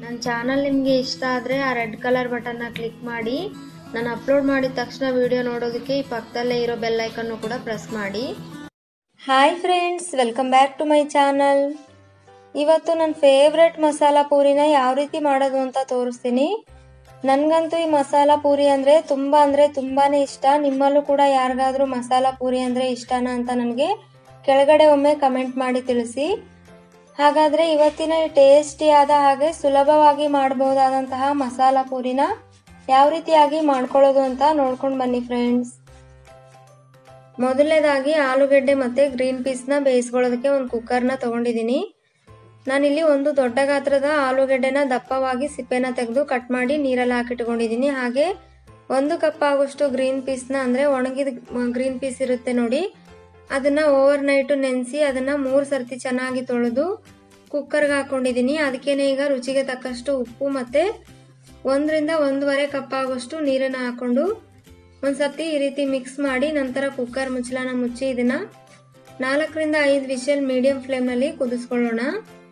ನನ್ನ ಚಾನಲ್ ನಿಮಗೆ ಇಷ್ಟ ಆದರೆ ಆ ರೆಡ್ ಕಲರ್ ಬಟನ್ನ ಕ್ಲಿಕ್ ಮಾಡಿ ನಾನು ಅಪ್ಲೋಡ್ ಮಾಡಿದ ತಕ್ಷಣ ವಿಡಿಯೋ ನೋಡೋದಕ್ಕೆ ಈ ಪಕ್ಕದಲ್ಲೇ ಇರೋ ಬೆಲ್ ಐಕನ್ನು ಕೂಡ ಪ್ರೆಸ್ ಮಾಡಿ hi friends welcome back to my channel ಇವತ್ತು ನನ್ನ ಫೇವ್ರೆಟ್ ಮಸಾಲ ಪೂರಿನ ಯಾವ ರೀತಿ ಮಾಡೋದು ಅಂತ ತೋರಿಸ್ತೀನಿ ನನಗಂತೂ ಈ ಮಸಾಲ ಪೂರಿ ಅಂದರೆ ತುಂಬ ಅಂದರೆ ತುಂಬಾ ಇಷ್ಟ ನಿಮ್ಮಲ್ಲೂ ಕೂಡ ಯಾರಿಗಾದ್ರೂ ಮಸಾಲ ಪೂರಿ ಅಂದರೆ ಇಷ್ಟನಾ ಅಂತ ನನಗೆ ಕೆಳಗಡೆ ಒಮ್ಮೆ ಕಮೆಂಟ್ ಮಾಡಿ ತಿಳಿಸಿ ಹಾಗಾದರೆ ಇವತ್ತಿನ ಈ ಟೇಸ್ಟಿಯಾದ ಹಾಗೆ ಸುಲಭವಾಗಿ ಮಾಡಬಹುದಾದಂತಹ ಮಸಾಲ ಪೂರಿನ ಯಾವ ರೀತಿಯಾಗಿ ಮಾಡ್ಕೊಳ್ಳೋದು ಅಂತ ನೋಡ್ಕೊಂಡು ಬನ್ನಿ ಫ್ರೆಂಡ್ಸ್ ಮೊದಲನೇದಾಗಿ ಆಲೂಗೆಡ್ಡೆ ಮತ್ತು ಗ್ರೀನ್ ಪೀಸ್ನ ಬೇಯಿಸ್ಕೊಳ್ಳೋದಕ್ಕೆ ಒಂದು ಕುಕ್ಕರ್ನ ತೊಗೊಂಡಿದ್ದೀನಿ ನಾನಿಲ್ಲಿ ಒಂದು ದೊಡ್ಡ ಗಾತ್ರದ ಆಲೂಗೆಡ್ಡೆನ ದಪ್ಪವಾಗಿ ಸಿಪ್ಪೆನ ತೆಗೆದು ಕಟ್ ಮಾಡಿ ನೀರಲ್ಲಿ ಹಾಕಿಟ್ಕೊಂಡಿದ್ದೀನಿ ಹಾಗೆ ಒಂದು ಕಪ್ ಆಗುವಷ್ಟು ಗ್ರೀನ್ ಪೀಸ್ನ ಅಂದರೆ ಒಣಗಿದ ಗ್ರೀನ್ ಪೀಸ್ ಇರುತ್ತೆ ನೋಡಿ ಅದನ್ನ ಓವರ್ ನೈಟು ನೆನೆಸಿ ಅದನ್ನ ಮೂರು ಸರ್ತಿ ಚೆನ್ನಾಗಿ ತೊಳೆದು ಕುಕ್ಕರ್ಗೆ ಹಾಕೊಂಡಿದ್ದೀನಿ ಅದಕ್ಕೇನೆ ಈಗ ರುಚಿಗೆ ತಕ್ಕಷ್ಟು ಉಪ್ಪು ಮತ್ತೆ ಒಂದರಿಂದ ಒಂದೂವರೆ ಕಪ್ ಆಗುವಷ್ಟು ನೀರನ್ನ ಹಾಕೊಂಡು ಒಂದ್ಸರ್ತಿ ಈ ರೀತಿ ಮಿಕ್ಸ್ ಮಾಡಿ ನಂತರ ಕುಕ್ಕರ್ ಮುಚ್ಚಳನ ಮುಚ್ಚಿ ಇದನ್ನ ನಾಲ್ಕರಿಂದ ಐದು ವಿಷಲ್ ಮೀಡಿಯಂ ಫ್ಲೇಮ್ನಲ್ಲಿ ಕುದಿಸ್ಕೊಳ್ಳೋಣ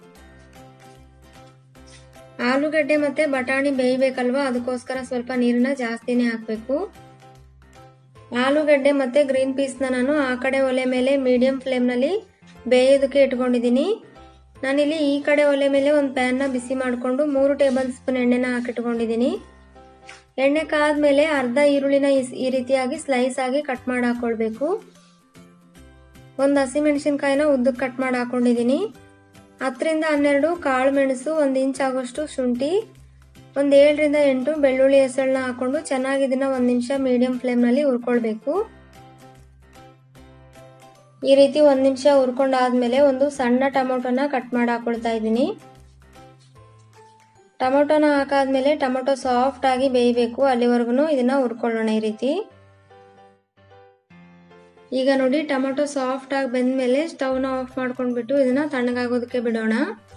ಆಲೂಗಡ್ಡೆ ಮತ್ತೆ ಬಟಾಣಿ ಬೇಯಬೇಕಲ್ವಾ ಅದಕ್ಕೋಸ್ಕರ ಸ್ವಲ್ಪ ನೀರನ್ನ ಜಾಸ್ತಿನೇ ಹಾಕಬೇಕು ಆಲೂಗಡ್ಡೆ ಮತ್ತೆ ಗ್ರೀನ್ ಪೀಸ್ನ ನಾನು ಆ ಕಡೆ ಒಲೆ ಮೇಲೆ ಮೀಡಿಯಂ ಫ್ಲೇಮ್ನಲ್ಲಿ ಬೇಯೋದಕ್ಕೆ ಇಟ್ಕೊಂಡಿದ್ದೀನಿ ನಾನಿಲ್ಲಿ ಈ ಕಡೆ ಒಲೆ ಮೇಲೆ ಒಂದು ಪ್ಯಾನ್ನ ಬಿಸಿ ಮಾಡಿಕೊಂಡು ಮೂರು ಟೇಬಲ್ ಸ್ಪೂನ್ ಎಣ್ಣೆನ ಹಾಕಿಟ್ಕೊಂಡಿದ್ದೀನಿ ಎಣ್ಣೆ ಕಾದ್ಮೇಲೆ ಅರ್ಧ ಈರುಳ್ಳಿನ ಈ ರೀತಿಯಾಗಿ ಸ್ಲೈಸ್ ಆಗಿ ಕಟ್ ಮಾಡಿ ಹಾಕೊಳ್ಬೇಕು ಒಂದು ಹಸಿಮೆಣಸಿನ್ಕಾಯಿನ ಉದ್ದಕ್ಕೆ ಕಟ್ ಮಾಡಿ ಹಾಕೊಂಡಿದ್ದೀನಿ ಹತ್ತರಿಂದ ಹನ್ನೆರಡು ಕಾಳು ಮೆಣಸು ಒಂದು ಇಂಚ್ ಆಗೋಷ್ಟು ಶುಂಠಿ ಒಂದು ಏಳರಿಂದ ಎಂಟು ಬೆಳ್ಳುಳ್ಳಿ ಹೆಸಳನ್ನ ಹಾಕೊಂಡು ಚೆನ್ನಾಗಿ ಇದನ್ನ ಒಂದು ನಿಮಿಷ ಮೀಡಿಯಂ ಫ್ಲೇಮ್ನಲ್ಲಿ ಹುರ್ಕೊಳ್ಬೇಕು ಈ ರೀತಿ ಒಂದು ನಿಮಿಷ ಹುರ್ಕೊಂಡಾದ್ಮೇಲೆ ಒಂದು ಸಣ್ಣ ಟೊಮೊಟೊನ ಕಟ್ ಮಾಡಿ ಹಾಕೊಳ್ತಾ ಇದ್ದೀನಿ ಟೊಮೊಟೊನ ಹಾಕಾದ್ಮೇಲೆ ಟೊಮೊಟೊ ಸಾಫ್ಟ್ ಆಗಿ ಬೇಯಬೇಕು ಅಲ್ಲಿವರೆಗೂ ಇದನ್ನ ಹುರ್ಕೊಳ್ಳೋಣ ಈ ರೀತಿ ಈಗ ನೋಡಿ ಟೊಮೊಟೊ ಸಾಫ್ಟ್ ಆಗಿ ಬೆಂದ್ಮೇಲೆ ಸ್ಟವ್ನ ಆಫ್ ಮಾಡ್ಕೊಂಡ್ಬಿಟ್ಟು ಇದನ್ನ ತಣ್ಣಗಾಗೋದಕ್ಕೆ ಬಿಡೋಣ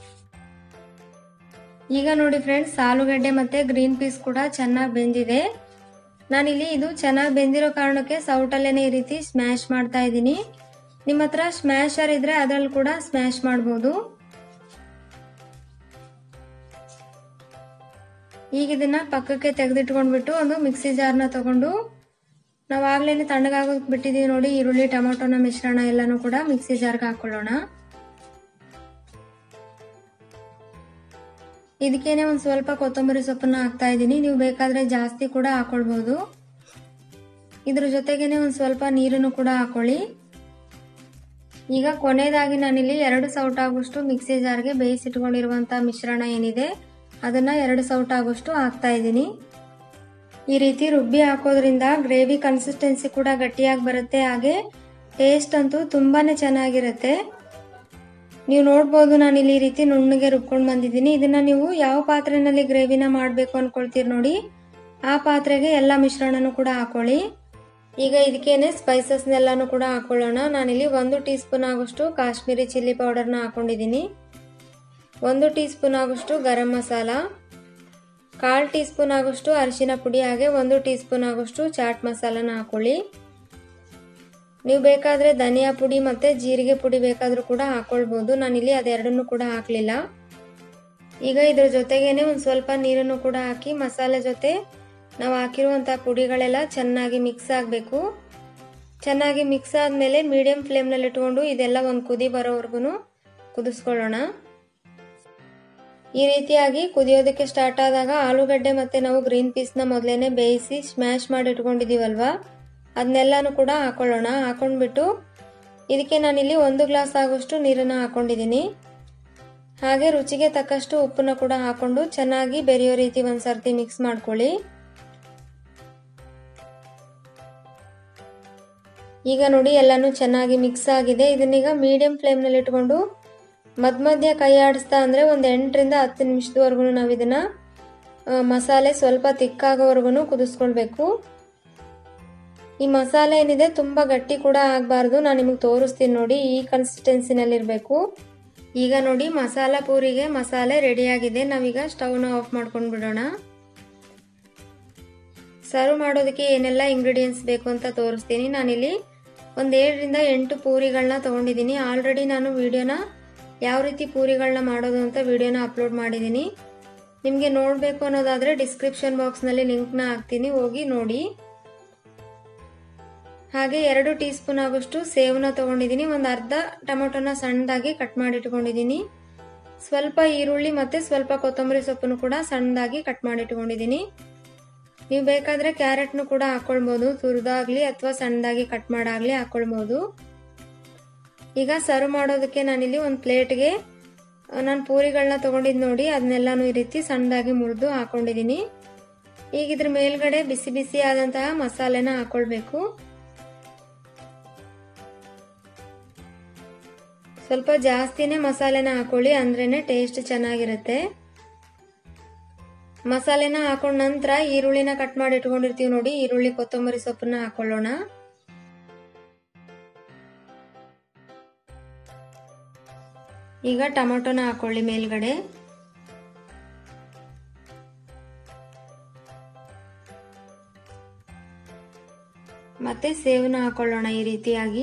ಈಗ ನೋಡಿ ಫ್ರೆಂಡ್ಸ್ ಆಲೂಗಡ್ಡೆ ಮತ್ತೆ ಗ್ರೀನ್ ಪೀಸ್ ಕೂಡ ಚೆನ್ನಾಗಿ ಬೆಂದಿದೆ ನಾನಿಲ್ಲಿ ಇದು ಚೆನ್ನಾಗಿ ಬೆಂದಿರೋ ಕಾರಣಕ್ಕೆ ಸೌಟಲ್ಲೇನೆ ಈ ರೀತಿ ಸ್ಮ್ಯಾಶ್ ಮಾಡ್ತಾ ಇದ್ದೀನಿ ನಿಮ್ಮ ಹತ್ರ ಸ್ಮ್ಯಾಶರ್ ಇದ್ರೆ ಅದ್ರಲ್ಲಿ ಕೂಡ ಸ್ಮ್ಯಾಶ್ ಮಾಡ್ಬೋದು ಈಗ ಇದನ್ನ ಪಕ್ಕಕ್ಕೆ ತೆಗೆದಿಟ್ಕೊಂಡ್ಬಿಟ್ಟು ಒಂದು ಮಿಕ್ಸಿ ಜಾರ್ನ ತಗೊಂಡು ನಾವು ಆಗ್ಲೇನೆ ತಣ್ಣಗಾಗೋಕ್ ಬಿಟ್ಟಿದೀವಿ ನೋಡಿ ಈರುಳ್ಳಿ ಟೊಮೊಟೊನ ಮಿಶ್ರಣ ಎಲ್ಲಾನು ಕೂಡ ಮಿಕ್ಸಿ ಜಾರ್ಗೆ ಹಾಕೊಳ್ಳೋಣ ಇದಕ್ಕೇನೆ ಒಂದು ಸ್ವಲ್ಪ ಕೊತ್ತಂಬರಿ ಸೊಪ್ಪನ್ನ ಹಾಕ್ತಾ ಇದ್ದೀನಿ ನೀವು ಬೇಕಾದ್ರೆ ಜಾಸ್ತಿ ಕೂಡ ಹಾಕೊಳ್ಬಹುದು ಇದ್ರ ಜೊತೆಗೇನೆ ಒಂದು ಸ್ವಲ್ಪ ನೀರನ್ನು ಕೂಡ ಹಾಕೊಳ್ಳಿ ಈಗ ಕೊನೆಯದಾಗಿ ನಾನಿಲ್ಲಿ ಎರಡು ಸೌಟ್ ಆಗುವಷ್ಟು ಮಿಕ್ಸಿ ಜಾರ್ಗೆ ಬೇಯಿಸಿಟ್ಕೊಂಡಿರುವಂತ ಮಿಶ್ರಣ ಏನಿದೆ ಅದನ್ನ ಎರಡು ಸೌಟ್ ಆಗುವಷ್ಟು ಹಾಕ್ತಾ ಇದ್ದೀನಿ ಈ ರೀತಿ ರುಬ್ಬಿ ಹಾಕೋದ್ರಿಂದ ಗ್ರೇವಿ ಕನ್ಸಿಸ್ಟೆನ್ಸಿ ಕೂಡ ಗಟ್ಟಿಯಾಗಿ ಬರುತ್ತೆ ಹಾಗೆ ಟೇಸ್ಟ್ ಅಂತೂ ತುಂಬಾನೇ ಚೆನ್ನಾಗಿರುತ್ತೆ ನೀವು ನೋಡ್ಬೋದು ನಾನು ಇಲ್ಲಿ ಈ ರೀತಿ ನುಣ್ಣಗೆ ರುಬ್ಕೊಂಡು ಬಂದಿದ್ದೀನಿ ಇದನ್ನ ನೀವು ಯಾವ ಪಾತ್ರೆನಲ್ಲಿ ಗ್ರೇವಿನ ಮಾಡಬೇಕು ಅನ್ಕೊಳ್ತೀರಿ ನೋಡಿ ಆ ಪಾತ್ರೆಗೆ ಎಲ್ಲ ಮಿಶ್ರಣನೂ ಕೂಡ ಹಾಕೊಳ್ಳಿ ಈಗ ಇದಕ್ಕೇನೆ ಸ್ಪೈಸಸ್ನೆಲ್ಲಾನು ಕೂಡ ಹಾಕೊಳ್ಳೋಣ ನಾನಿಲ್ಲಿ ಒಂದು ಟೀ ಸ್ಪೂನ್ ಆಗುವಷ್ಟು ಕಾಶ್ಮೀರಿ ಚಿಲ್ಲಿ ಪೌಡರ್ನ ಹಾಕೊಂಡಿದ್ದೀನಿ ಒಂದು ಟೀ ಸ್ಪೂನ್ ಆಗುವಷ್ಟು ಗರಂ ಮಸಾಲ ಕಾಲು ಟೀ ಸ್ಪೂನ್ ಆಗುವಷ್ಟು ಅರಿಶಿನ ಪುಡಿ ಹಾಗೆ ಒಂದು ಟೀ ಸ್ಪೂನ್ ಆಗುವಷ್ಟು ಚಾಟ್ ಮಸಾಲನ ಹಾಕೊಳ್ಳಿ ನೀವು ಬೇಕಾದರೆ ಧನಿಯಾ ಪುಡಿ ಮತ್ತು ಜೀರಿಗೆ ಪುಡಿ ಬೇಕಾದರೂ ಕೂಡ ಹಾಕೊಳ್ಬೋದು ನಾನಿಲ್ಲಿ ಅದೆರಡನ್ನೂ ಕೂಡ ಹಾಕಲಿಲ್ಲ ಈಗ ಇದ್ರ ಜೊತೆಗೇನೆ ಒಂದು ಸ್ವಲ್ಪ ನೀರನ್ನು ಕೂಡ ಹಾಕಿ ಮಸಾಲೆ ಜೊತೆ ನಾವು ಹಾಕಿರುವಂಥ ಪುಡಿಗಳೆಲ್ಲ ಚೆನ್ನಾಗಿ ಮಿಕ್ಸ್ ಆಗಬೇಕು ಚೆನ್ನಾಗಿ ಮಿಕ್ಸ್ ಆದಮೇಲೆ ಮೀಡಿಯಂ ಫ್ಲೇಮ್ನಲ್ಲಿ ಇಟ್ಕೊಂಡು ಇದೆಲ್ಲ ಒಂದು ಕುದಿ ಬರೋವರೆಗೂ ಕುದಿಸ್ಕೊಳ್ಳೋಣ ಈ ರೀತಿಯಾಗಿ ಕುದಿಯೋದಕ್ಕೆ ಸ್ಟಾರ್ಟ್ ಆದಾಗ ಆಲೂಗಡ್ಡೆ ಮತ್ತೆ ನಾವು ಗ್ರೀನ್ ಪೀಸ್ನ ಮೊದಲೇನೆ ಬೇಯಿಸಿ ಸ್ಮ್ಯಾಶ್ ಮಾಡಿ ಇಟ್ಕೊಂಡಿದೀವಲ್ವಾ ಅದನ್ನೆಲ್ಲಾನು ಕೂಡ ಹಾಕೊಳ್ಳೋಣ ಹಾಕೊಂಡ್ಬಿಟ್ಟು ಇದಕ್ಕೆ ನಾನಿಲ್ಲಿ ಒಂದು ಗ್ಲಾಸ್ ಆಗುವಷ್ಟು ನೀರನ್ನು ಹಾಕೊಂಡಿದ್ದೀನಿ ಹಾಗೆ ರುಚಿಗೆ ತಕ್ಕಷ್ಟು ಉಪ್ಪನ್ನ ಕೂಡ ಹಾಕೊಂಡು ಚೆನ್ನಾಗಿ ಬೆರೆಯೋ ರೀತಿ ಒಂದು ಸರ್ತಿ ಮಿಕ್ಸ್ ಮಾಡ್ಕೊಳ್ಳಿ ಈಗ ನೋಡಿ ಎಲ್ಲಾನು ಚೆನ್ನಾಗಿ ಮಿಕ್ಸ್ ಆಗಿದೆ ಇದನ್ನೀಗ ಮೀಡಿಯಂ ಫ್ಲೇಮ್ನಲ್ಲಿ ಇಟ್ಕೊಂಡು ಮಧ್ಯ ಮಧ್ಯ ಕೈ ಆಡಿಸ್ತಾ ಅಂದರೆ ಒಂದು ಎಂಟರಿಂದ ಹತ್ತು ನಿಮಿಷದವರೆಗೂ ನಾವು ಇದನ್ನ ಮಸಾಲೆ ಸ್ವಲ್ಪ ತಿಕ್ಕಾಗೋವರೆಗೂ ಕುದಿಸ್ಕೊಳ್ಬೇಕು ಈ ಮಸಾಲೆ ಏನಿದೆ ತುಂಬ ಗಟ್ಟಿ ಕೂಡ ಆಗಬಾರ್ದು ನಾನು ನಿಮಗೆ ತೋರಿಸ್ತೀನಿ ನೋಡಿ ಈ ಕನ್ಸಿಸ್ಟೆನ್ಸಿನಲ್ಲಿರಬೇಕು ಈಗ ನೋಡಿ ಮಸಾಲ ಪೂರಿಗೆ ಮಸಾಲೆ ರೆಡಿಯಾಗಿದೆ ನಾವೀಗ ಸ್ಟವ್ನ ಆಫ್ ಮಾಡ್ಕೊಂಡು ಬಿಡೋಣ ಸರ್ವ್ ಮಾಡೋದಕ್ಕೆ ಏನೆಲ್ಲ ಇಂಗ್ರೀಡಿಯೆಂಟ್ಸ್ ಬೇಕು ಅಂತ ತೋರಿಸ್ತೀನಿ ನಾನಿಲ್ಲಿ ಒಂದು ಏಳರಿಂದ ಎಂಟು ಪೂರಿಗಳನ್ನ ತೊಗೊಂಡಿದ್ದೀನಿ ಆಲ್ರೆಡಿ ನಾನು ವಿಡಿಯೋನ ಯಾವ ರೀತಿ ಪೂರಿಗಳನ್ನ ಮಾಡೋದು ಅಂತ ವಿಡಿಯೋನ ಅಪ್ಲೋಡ್ ಮಾಡಿದ್ದೀನಿ ನಿಮಗೆ ನೋಡಬೇಕು ಅನ್ನೋದಾದ್ರೆ ಡಿಸ್ಕ್ರಿಪ್ಷನ್ ಬಾಕ್ಸ್ನಲ್ಲಿ ಲಿಂಕ್ನ ಹಾಕ್ತೀನಿ ಹೋಗಿ ನೋಡಿ ಹಾಗೆ ಎರಡು ಟೀ ಸ್ಪೂನ್ ಆಗೋಷ್ಟು ಸೇವನ ತಗೊಂಡಿದ್ದೀನಿ ಒಂದು ಅರ್ಧ ಟೊಮೊಟೊನ ಸಣ್ಣದಾಗಿ ಕಟ್ ಮಾಡಿ ಇಟ್ಕೊಂಡಿದ್ದೀನಿ ಸ್ವಲ್ಪ ಈರುಳ್ಳಿ ಮತ್ತೆ ಸ್ವಲ್ಪ ಕೊತ್ತಂಬರಿ ಸೊಪ್ಪನ್ನು ಕೂಡ ಸಣ್ಣದಾಗಿ ಕಟ್ ಮಾಡಿ ಇಟ್ಕೊಂಡಿದ್ದೀನಿ ನೀವು ಬೇಕಾದ್ರೆ ಕ್ಯಾರೆಟ್ನು ಕೂಡ ಹಾಕೊಳ್ಬಹುದು ತುರಿದಾಗ್ಲಿ ಅಥವಾ ಸಣ್ಣದಾಗಿ ಕಟ್ ಮಾಡಾಗ್ಲಿ ಹಾಕೊಳ್ಬಹುದು ಈಗ ಸರ್ವ್ ಮಾಡೋದಕ್ಕೆ ನಾನಿಲ್ಲಿ ಒಂದು ಪ್ಲೇಟ್ಗೆ ನಾನು ಪೂರಿಗಳನ್ನ ತಗೊಂಡಿದ್ದು ನೋಡಿ ಅದನ್ನೆಲ್ಲಾನು ಈ ರೀತಿ ಸಣ್ಣದಾಗಿ ಮುರಿದು ಹಾಕೊಂಡಿದ್ದೀನಿ ಈಗ ಇದ್ರ ಮೇಲ್ಗಡೆ ಬಿಸಿ ಬಿಸಿ ಆದಂತಹ ಮಸಾಲೆನ ಹಾಕೊಳ್ಬೇಕು ಸ್ವಲ್ಪ ಜಾಸ್ತಿನೇ ಮಸಾಲೆನ ಹಾಕೊಳ್ಳಿ ಅಂದ್ರೇನೆ ಟೇಸ್ಟ್ ಚೆನ್ನಾಗಿರುತ್ತೆ ಮಸಾಲೆನ ಹಾಕೊಂಡ ನಂತರ ಈರುಳ್ಳಿನ ಕಟ್ ಮಾಡಿ ಇಟ್ಕೊಂಡಿರ್ತೀವಿ ನೋಡಿ ಈರುಳ್ಳಿ ಕೊತ್ತಂಬರಿ ಸೊಪ್ಪನ್ನ ಹಾಕೊಳ್ಳೋಣ ಈಗ ಟೊಮೊಟೊನ ಹಾಕೊಳ್ಳಿ ಮೇಲ್ಗಡೆ ಮತ್ತೆ ಸೇವನ ಹಾಕೊಳ್ಳೋಣ ಈ ರೀತಿಯಾಗಿ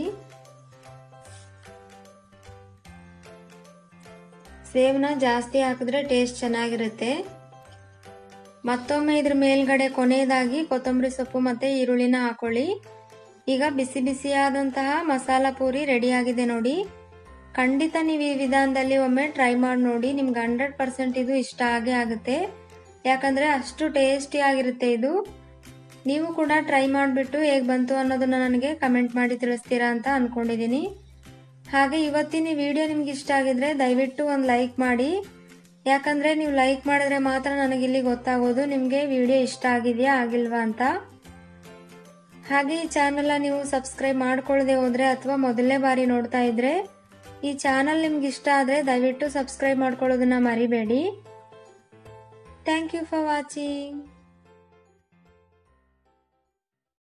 ಸೇವನ ಜಾಸ್ತಿ ಹಾಕಿದ್ರೆ ಟೇಸ್ಟ್ ಚೆನ್ನಾಗಿರುತ್ತೆ ಮತ್ತೊಮ್ಮೆ ಇದ್ರ ಮೇಲ್ಗಡೆ ಕೊನೆಯದಾಗಿ ಕೊತ್ತಂಬರಿ ಸೊಪ್ಪು ಮತ್ತೆ ಈರುಳ್ಳಿನ ಹಾಕೊಳ್ಳಿ ಈಗ ಬಿಸಿ ಬಿಸಿಯಾದಂತಹ ಮಸಾಲ ಪೂರಿ ರೆಡಿ ಆಗಿದೆ ನೋಡಿ ಖಂಡಿತ ನೀವು ಈ ವಿಧಾನದಲ್ಲಿ ಒಮ್ಮೆ ಟ್ರೈ ಮಾಡಿ ನೋಡಿ ನಿಮ್ಗೆ ಹಂಡ್ರೆಡ್ ಪರ್ಸೆಂಟ್ ಇದು ಇಷ್ಟ ಆಗೇ ಆಗುತ್ತೆ ಯಾಕಂದ್ರೆ ಅಷ್ಟು ಟೇಸ್ಟಿ ಆಗಿರುತ್ತೆ ಇದು ನೀವು ಕೂಡ ಟ್ರೈ ಮಾಡಿಬಿಟ್ಟು ಹೇಗೆ ಬಂತು ಅನ್ನೋದನ್ನ ನನಗೆ ಕಮೆಂಟ್ ಮಾಡಿ ತಿಳಿಸ್ತೀರಾ ಅಂತ ಅನ್ಕೊಂಡಿದ್ದೀನಿ ಹಾಗೆ ಇವತ್ತಿನ ವಿಡಿಯೋ ನಿಮ್ಗೆ ಇಷ್ಟ ಆಗಿದ್ರೆ ದಯವಿಟ್ಟು ಒಂದು ಲೈಕ್ ಮಾಡಿ ಯಾಕಂದ್ರೆ ನೀವು ಲೈಕ್ ಮಾಡಿದ್ರೆ ಮಾತ್ರ ನನಗಿಲ್ಲಿ ಗೊತ್ತಾಗೋದು ನಿಮಗೆ ವಿಡಿಯೋ ಇಷ್ಟ ಆಗಿದೆಯಾ ಆಗಿಲ್ವಾ ಅಂತ ಹಾಗೆ ಈ ಚಾನಲ್ನ ನೀವು ಸಬ್ಸ್ಕ್ರೈಬ್ ಮಾಡ್ಕೊಳ್ಳದೆ ಹೋದ್ರೆ ಅಥವಾ ಮೊದಲನೇ ಬಾರಿ ನೋಡ್ತಾ ಇದ್ರೆ ಈ ಚಾನಲ್ ನಿಮ್ಗೆ ಇಷ್ಟ ಆದರೆ ದಯವಿಟ್ಟು ಸಬ್ಸ್ಕ್ರೈಬ್ ಮಾಡ್ಕೊಳ್ಳೋದನ್ನ ಮರಿಬೇಡಿ ಥ್ಯಾಂಕ್ ಯು ಫಾರ್ ವಾಚಿಂಗ್